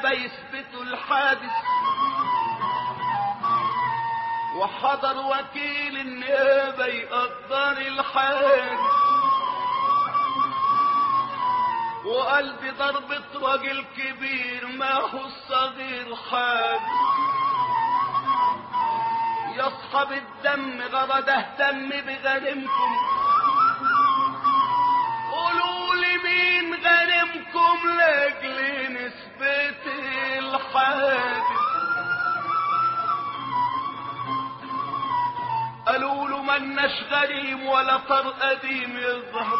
النيابة يثبتوا الحادث وحضر وكيل النيابة يقدر الحادث وقال دي ضربة راجل كبير ما هو الصغير حادث يا اصحاب الدم غرض اهتم بغنمكم قولوا لي مين غنمكم لاجل نسبة الحادث قالوا له ملناش غريم ولا طر قديم يظهر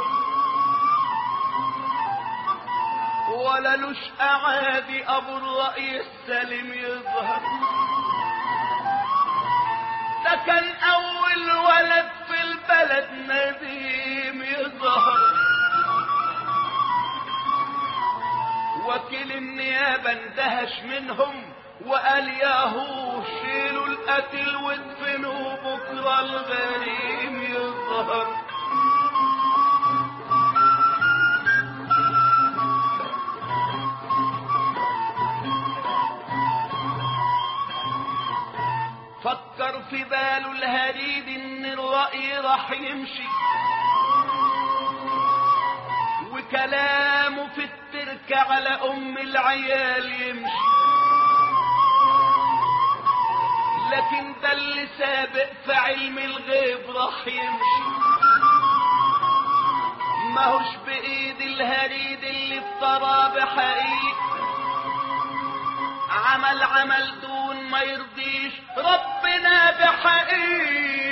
ولا لوش اعادي ابو الرأي السليم يظهر ده كان اول ولد في البلد نديم يظهر وكيل النيابة اندهش منهم وقال ياهو شيلوا القتل وادفنوا بكرة الغريم يظهر فكر في باله الهريد ان الرأي راح يمشي وكلامه في التركة على ام العيال يمشي لكن ده اللي سابق في علم الغيب راح يمشي ماهوش بايد الهريد اللي افترى بحقيق عمل عمل دون ما يرضيش ربنا بحقيق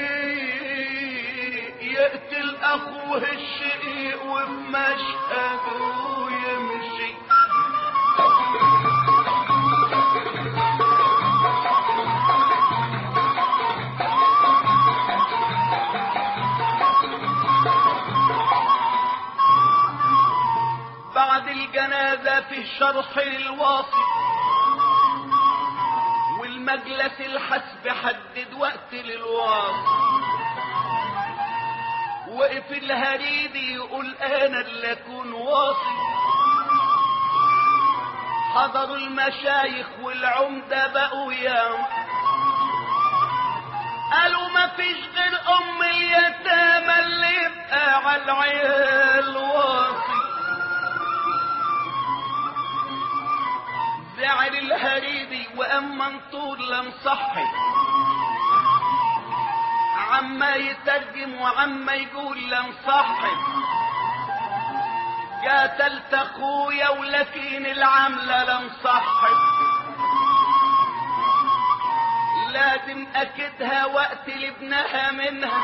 يقتل اخوه الشقيق وفي مشهده يمشي بعد الجنازة في الشرح الواصل والمجلس الحسب حدد وقت للواصل وقف الهريدي يقول انا اللي اكون واصل حضروا المشايخ والعمدة بقوا ياما قالوا ما فيش غير ام اليتامى اللي يبقى على العيال واصل زعل الهريدي واما منطور لم صحي عما يترجم وعما يقول لم صحي قاتلت اخويا ولكن العملة لم صحي لازم اكدها واقتل ابنها منها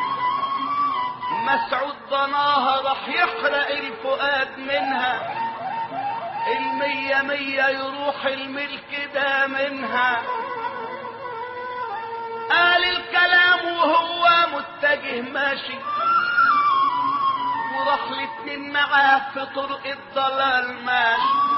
مسعود ضناها راح يحرق الفؤاد منها المية مية يروح الملك ده منها قال الكلام وهو متجه ماشي وراح الاتنين معاه في طرق الضلال ماشي